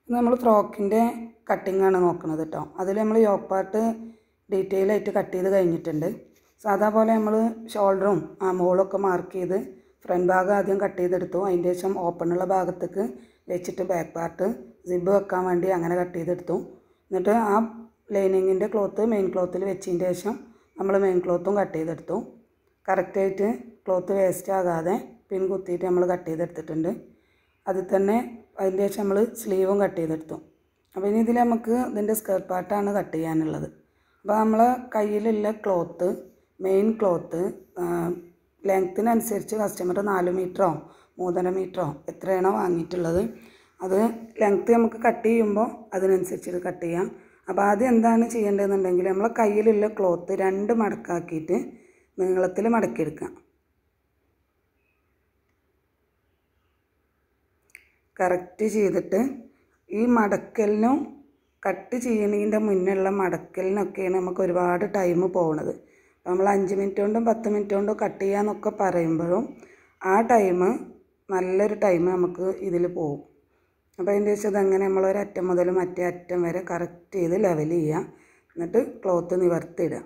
നമ്മൾ ഫ്രോക്കിൻ്റെ കട്ടിങ്ങാണ് നോക്കുന്നത് കേട്ടോ അതിൽ നമ്മൾ യോക്ക് പാർട്ട് ഡീറ്റെയിൽ ആയിട്ട് കട്ട് ചെയ്ത് കഴിഞ്ഞിട്ടുണ്ട് സാധാ പോലെ നമ്മൾ ഷോൾഡറും ആ മോളൊക്കെ മാർക്ക് ചെയ്ത് ഫ്രണ്ട് ഭാഗം ആദ്യം കട്ട് ചെയ്തെടുത്തു അതിൻ്റെ ശേഷം ഓപ്പണുള്ള ഭാഗത്തേക്ക് വെച്ചിട്ട് ബാക്ക് പാർട്ട് സിബ് വെക്കാൻ വേണ്ടി അങ്ങനെ കട്ട് ചെയ്തെടുത്തു എന്നിട്ട് ആ ലൈനിങ്ങിൻ്റെ ക്ലോത്ത് മെയിൻ ക്ലോത്തിൽ വെച്ചതിൻ്റെ ശേഷം നമ്മൾ മെയിൻ ക്ലോത്തും കട്ട് ചെയ്തെടുത്തു കറക്റ്റായിട്ട് ക്ലോത്ത് വേസ്റ്റ് ആകാതെ പിൻ കുത്തിയിട്ട് നമ്മൾ കട്ട് ചെയ്തെടുത്തിട്ടുണ്ട് അതിൽ തന്നെ അതിൻ്റെ ശേഷം നമ്മൾ സ്ലീവും കട്ട് ചെയ്തെടുത്തു അപ്പോൾ ഇനി ഇതിൽ നമുക്ക് ഇതിൻ്റെ സ്കേർട്ട് പാർട്ടാണ് കട്ട് ചെയ്യാനുള്ളത് അപ്പോൾ നമ്മൾ കയ്യിലുള്ള ക്ലോത്ത് മെയിൻ ക്ലോത്ത് ലെങ്ത്തിനനുസരിച്ച് കസ്റ്റമർ നാല് മീറ്ററോ മൂന്നര മീറ്ററോ എത്രയാണോ വാങ്ങിയിട്ടുള്ളത് അത് ലെങ്ത്ത് നമുക്ക് കട്ട് ചെയ്യുമ്പോൾ അതിനനുസരിച്ച് കട്ട് ചെയ്യാം അപ്പോൾ ആദ്യം എന്താണ് ചെയ്യേണ്ടതെന്നുണ്ടെങ്കിൽ നമ്മളെ കയ്യിലുള്ള ക്ലോത്ത് രണ്ട് മടക്കാക്കിയിട്ട് നീളത്തിൽ മടക്കിയെടുക്കാം കറക്റ്റ് ചെയ്തിട്ട് ഈ മടക്കലിനും കട്ട് ചെയ്യണതിൻ്റെ മുന്നുള്ള മടക്കലിനൊക്കെയാണ് നമുക്ക് ഒരുപാട് ടൈം പോകുന്നത് നമ്മൾ അഞ്ച് മിനിറ്റ് കൊണ്ടും പത്ത് മിനിറ്റ് കൊണ്ടും കട്ട് ചെയ്യാന്നൊക്കെ പറയുമ്പോഴും ആ ടൈം നല്ലൊരു ടൈം നമുക്ക് ഇതിൽ പോകും അപ്പോൾ അതിൻ്റെ ശേഷം ഇതങ്ങനെ നമ്മൾ ഒരറ്റം മുതൽ മറ്റേ അറ്റം വരെ കറക്റ്റ് ചെയ്ത് ലെവൽ ചെയ്യുക എന്നിട്ട് ക്ലോത്ത് നിവർത്തിയിടുക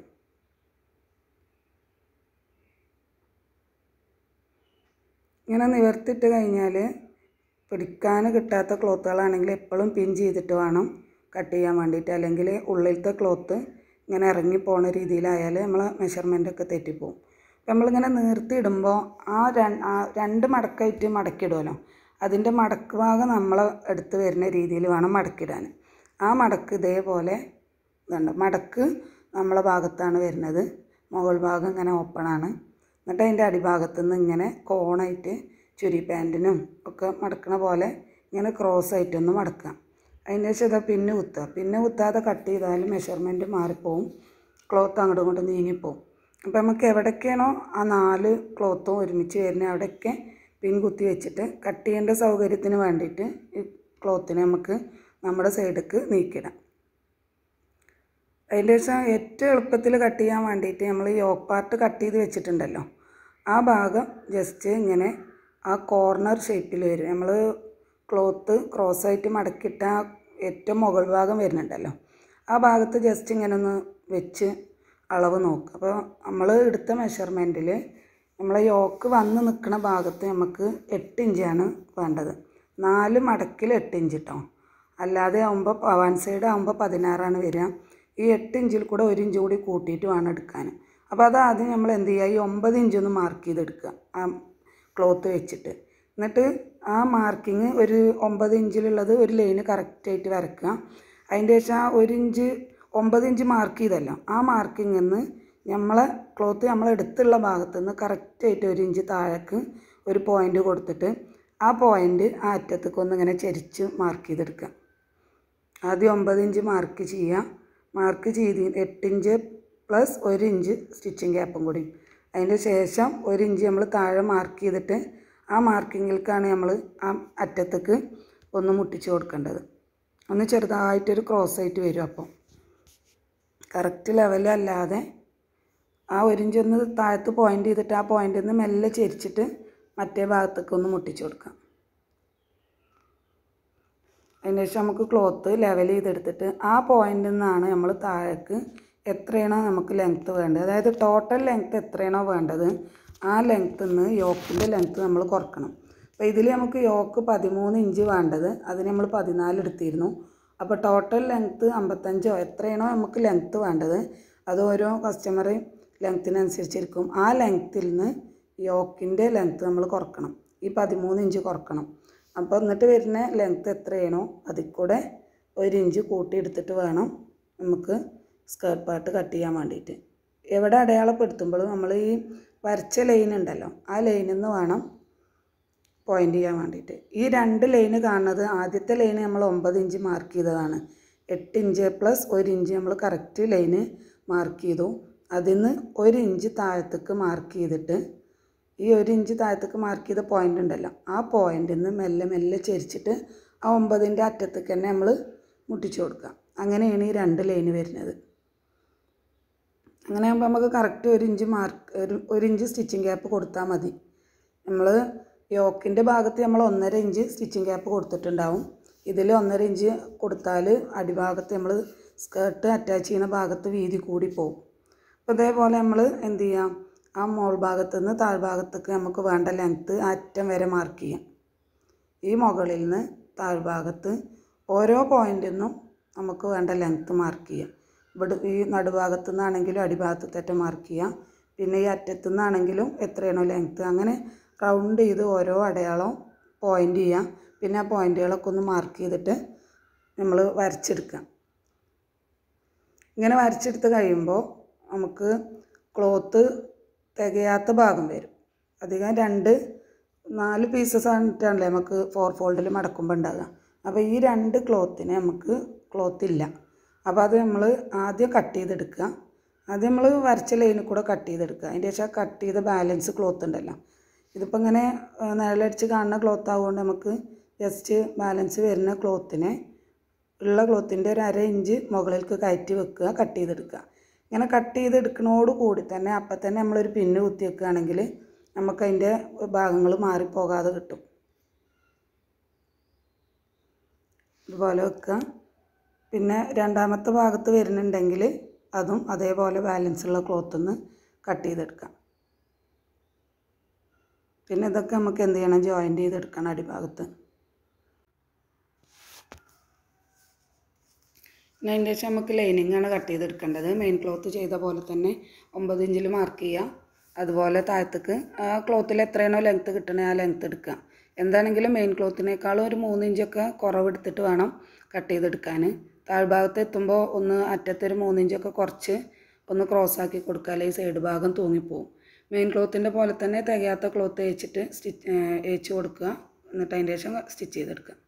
ഇങ്ങനെ നിവർത്തിയിട്ട് കഴിഞ്ഞാൽ പിടിക്കാൻ കിട്ടാത്ത ക്ലോത്തുകളാണെങ്കിൽ എപ്പോഴും പിൻ ചെയ്തിട്ട് വേണം കട്ട് ചെയ്യാൻ വേണ്ടിയിട്ട് അല്ലെങ്കിൽ ഉള്ളിലത്തെ ക്ലോത്ത് ഇങ്ങനെ ഇറങ്ങി പോണ രീതിയിലായാൽ നമ്മൾ മെഷർമെൻ്റൊക്കെ തെറ്റിപ്പോവും അപ്പം നമ്മളിങ്ങനെ നീർത്തിയിടുമ്പോൾ ആ രണ്ട് ആ രണ്ട് മടക്കായിട്ട് മടക്കിയിടുമല്ലോ അതിൻ്റെ മടക്ക് ഭാഗം നമ്മൾ എടുത്ത് വരുന്ന രീതിയിൽ വേണം മടക്കിടാൻ ആ മടക്ക് ഇതേപോലെ ഇതുണ്ട് മടക്ക് നമ്മളെ ഭാഗത്താണ് വരുന്നത് മുകൾ ഭാഗം ഇങ്ങനെ ഓപ്പണാണ് എന്നിട്ട് അതിൻ്റെ അടിഭാഗത്തു നിന്ന് ഇങ്ങനെ കോണായിട്ട് ചുരി പാൻറ്റിനും ഒക്കെ മടക്കണ പോലെ ഇങ്ങനെ ക്രോസ് ആയിട്ടൊന്ന് മടക്കാം അതിൻ്റെ ശേഷം ഇതാ പിന്നെ കുത്തുക പിന്നെ കുത്താതെ കട്ട് ചെയ്താൽ മെഷർമെൻറ്റ് മാറിപ്പോവും ക്ലോത്ത് അങ്ങോട്ടും ഇങ്ങോട്ടും നീങ്ങിപ്പോവും അപ്പോൾ നമുക്ക് എവിടേക്കാണോ ആ നാല് ക്ലോത്തും ഒരുമിച്ച് വരുന്നത് അവിടെയൊക്കെ പിൻ കുത്തി വെച്ചിട്ട് കട്ട് ചെയ്യേണ്ട സൗകര്യത്തിന് വേണ്ടിയിട്ട് ഈ ക്ലോത്തിനെ നമുക്ക് നമ്മുടെ സൈഡിലേക്ക് നീക്കിടാം അതിൻ്റെ ശേഷം ഏറ്റവും എളുപ്പത്തിൽ കട്ട് ചെയ്യാൻ വേണ്ടിയിട്ട് നമ്മൾ യോക്ക് പാർട്ട് കട്ട് ചെയ്ത് വെച്ചിട്ടുണ്ടല്ലോ ആ ഭാഗം ജസ്റ്റ് ഇങ്ങനെ ആ കോർണർ ഷേപ്പിൽ വരും നമ്മൾ ക്ലോത്ത് ക്രോസായിട്ട് മടക്കിയിട്ട ആ ഏറ്റവും മുകൾ ഭാഗം വരുന്നുണ്ടല്ലോ ആ ഭാഗത്ത് ജസ്റ്റ് ഇങ്ങനെ ഒന്ന് വെച്ച് അളവ് നോക്കുക അപ്പോൾ നമ്മൾ എടുത്ത മെഷർമെൻറ്റിൽ നമ്മളെ യോക്ക് വന്ന് നിൽക്കുന്ന ഭാഗത്ത് നമുക്ക് എട്ട് ഇഞ്ചാണ് വേണ്ടത് നാല് മടക്കിൽ എട്ട് ഇഞ്ച് കേട്ടോ അല്ലാതെ ആകുമ്പോൾ വൺ സൈഡ് ആകുമ്പോൾ പതിനാറാണ് വരിക ഈ എട്ട് ഇഞ്ചിൽ കൂടെ ഒരു ഇഞ്ച് കൂടി കൂട്ടിയിട്ട് വേണം എടുക്കാൻ അപ്പോൾ അത് ആദ്യം നമ്മൾ എന്ത് ചെയ്യുക ഈ ഒമ്പത് ഇഞ്ചൊന്ന് മാർക്ക് ചെയ്തെടുക്കുക ആ ക്ലോത്ത് വെച്ചിട്ട് എന്നിട്ട് ആ മാർക്കിങ് ഒരു ഒമ്പത് ഇഞ്ചിലുള്ളത് ഒരു ലൈന് കറക്റ്റായിട്ട് വരക്കുക അതിൻ്റെ ശേഷം ആ ഒരു ഇഞ്ച് ഒമ്പത് ഇഞ്ച് മാർക്ക് ചെയ്തല്ലോ ആ മാർക്കിങ്ങിൽ നിന്ന് നമ്മളെ ക്ലോത്ത് നമ്മൾ എടുത്തുള്ള ഭാഗത്ത് നിന്ന് കറക്റ്റായിട്ട് ഒരു ഇഞ്ച് താഴേക്ക് ഒരു പോയിൻ്റ് കൊടുത്തിട്ട് ആ പോയിൻ്റ് ആ അറ്റത്തേക്ക് ഒന്ന് ഇങ്ങനെ ചരിച്ച് മാർക്ക് ചെയ്തെടുക്കുക ആദ്യം ഒമ്പത് ഇഞ്ച് മാർക്ക് ചെയ്യുക മാർക്ക് ചെയ്ത് എട്ട് ഇഞ്ച് പ്ലസ് ഒരു ഇഞ്ച് സ്റ്റിച്ചിങ് ഗ്യാപ്പും കൂടി അതിൻ്റെ ശേഷം ഒരു ഇഞ്ച് നമ്മൾ താഴെ മാർക്ക് ചെയ്തിട്ട് ആ മാർക്കിങ്ങിലേക്കാണ് നമ്മൾ ആ അറ്റത്തേക്ക് ഒന്ന് മുട്ടിച്ച് കൊടുക്കേണ്ടത് ഒന്ന് ചെറുതായിട്ടൊരു ക്രോസ് ആയിട്ട് വരും അപ്പം കറക്റ്റ് ലെവലല്ലാതെ ആ ഒരു ഇഞ്ച് ഒന്ന് താഴത്ത് പോയിൻ്റ് ചെയ്തിട്ട് ആ പോയിൻ്റിൽ നിന്ന് മെല്ലെ ചെരിച്ചിട്ട് മറ്റേ ഭാഗത്തേക്ക് ഒന്ന് മുട്ടിച്ച് കൊടുക്കാം അതിന് ശേഷം നമുക്ക് ക്ലോത്ത് ലെവൽ ചെയ്തെടുത്തിട്ട് ആ പോയിന്റിൽ നിന്നാണ് നമ്മൾ താഴേക്ക് എത്രയാണോ നമുക്ക് ലെങ്ത്ത് വേണ്ടത് അതായത് ടോട്ടൽ ലെങ്ത്ത് എത്രയാണോ വേണ്ടത് ആ ലെങ്ത്തിൽ നിന്ന് യോക്കിൻ്റെ ലെങ്ത്ത് നമ്മൾ കുറക്കണം അപ്പോൾ ഇതിൽ നമുക്ക് യോക്ക് പതിമൂന്ന് ഇഞ്ച് വേണ്ടത് അതിന് നമ്മൾ പതിനാല് എടുത്തിരുന്നു അപ്പോൾ ടോട്ടൽ ലെങ്ത്ത് അമ്പത്തഞ്ചോ എത്രയാണോ നമുക്ക് ലെങ്ത്ത് വേണ്ടത് അത് ഓരോ കസ്റ്റമർ ലെങ്ത്തിനനുസരിച്ചിരിക്കും ആ ലെങ്ത്തിൽ നിന്ന് യോക്കിൻ്റെ ലെങ്ത്ത് നമ്മൾ കുറക്കണം ഈ പതിമൂന്ന് ഇഞ്ച് കുറക്കണം അപ്പോൾ എന്നിട്ട് വരുന്ന ലെങ്ത്ത് എത്രയാണോ അതിൽ കൂടെ ഒരു ഇഞ്ച് കൂട്ടിയെടുത്തിട്ട് വേണം നമുക്ക് സ്കേർട്ട് പാർട്ട് കട്ട് ചെയ്യാൻ വേണ്ടിയിട്ട് എവിടെ അടയാളപ്പെടുത്തുമ്പോഴും നമ്മൾ ഈ വരച്ച ലൈൻ ഉണ്ടല്ലോ ആ ലൈനിൽ നിന്ന് വേണം പോയിൻ്റ് ചെയ്യാൻ വേണ്ടിയിട്ട് ഈ രണ്ട് ലൈന് കാണുന്നത് ആദ്യത്തെ ലൈന് നമ്മൾ ഒമ്പത് ഇഞ്ച് മാർക്ക് ചെയ്തതാണ് എട്ട് ഇഞ്ച് പ്ലസ് ഒരു ഇഞ്ച് നമ്മൾ കറക്റ്റ് ലൈന് മാർക്ക് ചെയ്തു അതിൽ നിന്ന് ഒരു ഇഞ്ച് താഴത്തേക്ക് മാർക്ക് ചെയ്തിട്ട് ഈ ഒരു ഇഞ്ച് താഴത്തേക്ക് മാർക്ക് ചെയ്ത പോയിൻ്റ് ഉണ്ടല്ലോ ആ പോയിൻ്റിൽ നിന്ന് മെല്ലെ മെല്ലെ ചരിച്ചിട്ട് ആ ഒമ്പതിൻ്റെ അറ്റത്തേക്ക് തന്നെ നമ്മൾ മുട്ടിച്ച് കൊടുക്കുക അങ്ങനെയാണ് ഈ രണ്ട് ലൈന് വരുന്നത് അങ്ങനെ ആകുമ്പോൾ നമുക്ക് കറക്റ്റ് ഒരു ഇഞ്ച് മാർക്ക് ഒരു ഒരു ഇഞ്ച് സ്റ്റിച്ചിങ് ഗ്യാപ്പ് കൊടുത്താൽ മതി നമ്മൾ യോക്കിൻ്റെ ഭാഗത്ത് നമ്മൾ ഒന്നര ഇഞ്ച് സ്റ്റിച്ചിങ് ഗ്യാപ്പ് കൊടുത്തിട്ടുണ്ടാവും ഇതിൽ ഒന്നര ഇഞ്ച് കൊടുത്താൽ അടിഭാഗത്ത് നമ്മൾ സ്കേർട്ട് അറ്റാച്ച് ചെയ്യുന്ന ഭാഗത്ത് വീതി കൂടി പോകും അപ്പോൾ ഇതേപോലെ നമ്മൾ എന്ത് ചെയ്യാം ആ മോൾ ഭാഗത്ത് നിന്ന് താഴ്ഭാഗത്തേക്ക് നമുക്ക് വേണ്ട ലെങ്ത്ത് അറ്റം വരെ മാർക്ക് ചെയ്യാം ഈ മുകളിൽ നിന്ന് താഴ്ഭാഗത്ത് ഓരോ പോയിന്റിൽ നിന്നും നമുക്ക് വേണ്ട ലെങ്ത്ത് മാർക്ക് ചെയ്യാം ഇവിടെ ഈ നടുഭാഗത്തു നിന്നാണെങ്കിലും അടിഭാഗത്തത്തെ മാർക്ക് ചെയ്യാം പിന്നെ ഈ അറ്റത്തു നിന്നാണെങ്കിലും എത്രയാണോ ലെങ്ത്ത് അങ്ങനെ റൗണ്ട് ചെയ്ത് ഓരോ അടയാളം പോയിൻ്റ് ചെയ്യാം പിന്നെ ആ പോയിന്റുകളൊക്കെ ഒന്ന് മാർക്ക് ചെയ്തിട്ട് നമ്മൾ വരച്ചെടുക്കാം ഇങ്ങനെ വരച്ചെടുത്ത് കഴിയുമ്പോൾ നമുക്ക് ക്ലോത്ത് തികയാത്ത ഭാഗം വരും അധികം രണ്ട് നാല് പീസസ് ആയിട്ടാണല്ലേ നമുക്ക് ഫോർ ഫോൾഡിൽ മടക്കുമ്പോൾ ഉണ്ടാകുക അപ്പോൾ ഈ രണ്ട് ക്ലോത്തിന് നമുക്ക് ക്ലോത്ത് ഇല്ല അപ്പോൾ അത് നമ്മൾ ആദ്യം കട്ട് ചെയ്തെടുക്കുക ആദ്യം നമ്മൾ വരച്ച ലൈനിൽ കൂടെ കട്ട് ചെയ്തെടുക്കുക അതിൻ്റെ ശേഷം കട്ട് ചെയ്ത ബാലൻസ് ക്ലോത്ത് ഉണ്ടല്ലോ ഇതിപ്പോൾ ഇങ്ങനെ ആ, നിഴലടിച്ച് കാണുന്ന ക്ലോത്ത് ആവുകൊണ്ട് നമുക്ക് ജസ്റ്റ് ബാലൻസ് വരുന്ന ക്ലോത്തിനെ ഉള്ള ക്ലോത്തിൻ്റെ ഒരു അര ഇഞ്ച് മുകളിലേക്ക് കയറ്റി വെക്കുക കട്ട് ചെയ്തെടുക്കുക ഇങ്ങനെ കട്ട് ചെയ്തെടുക്കണോട് കൂടി തന്നെ അപ്പം തന്നെ നമ്മളൊരു പിന്ന് കുത്തി വെക്കുകയാണെങ്കിൽ നമുക്ക് അതിൻ്റെ ഭാഗങ്ങൾ മാറിപ്പോകാതെ കിട്ടും ഇതുപോലെ വെക്കുക പിന്നെ രണ്ടാമത്തെ ഭാഗത്ത് വരുന്നുണ്ടെങ്കിൽ അതും അതേപോലെ ബാലൻസ് ഉള്ള ക്ലോത്തിൽ നിന്ന് കട്ട് ചെയ്തെടുക്കാം പിന്നെ ഇതൊക്കെ നമുക്ക് എന്ത് ചെയ്യണം ജോയിൻറ്റ് ചെയ്തെടുക്കണം അടിഭാഗത്ത് പിന്നെ അതിൻ്റെ ശേഷം നമുക്ക് ലൈനിങ് ആണ് കട്ട് ചെയ്തെടുക്കേണ്ടത് മെയിൻ ക്ലോത്ത് ചെയ്ത പോലെ തന്നെ ഒമ്പത് ഇഞ്ചിൽ മാർക്ക് ചെയ്യുക അതുപോലെ താഴത്തേക്ക് ആ ക്ലോത്തിൽ എത്രയാണോ ലെങ്ത്ത് കിട്ടണേ ആ ലെങ്ത്ത് എടുക്കുക എന്താണെങ്കിലും മെയിൻ ക്ലോത്തിനേക്കാളും ഒരു മൂന്ന് ഇഞ്ചൊക്കെ കുറവെടുത്തിട്ട് വേണം കട്ട് ചെയ്തെടുക്കാൻ താഴ്ഭാഗത്ത് എത്തുമ്പോൾ ഒന്ന് അറ്റത്ത് ഒരു മൂന്ന് ഇഞ്ചൊക്കെ കുറച്ച് ഒന്ന് ക്രോസ് ആക്കി കൊടുക്കുക അല്ലെങ്കിൽ സൈഡ് ഭാഗം തൂങ്ങിപ്പോവും മെയിൻ ക്ലോത്തിൻ്റെ പോലെ തന്നെ തികയാത്ത ക്ലോത്ത് തേച്ചിട്ട് സ്റ്റിച്ച് ഏച്ച് കൊടുക്കുക എന്നിട്ട് അതിൻ്റെ ശേഷം സ്റ്റിച്ച് ചെയ്തെടുക്കുക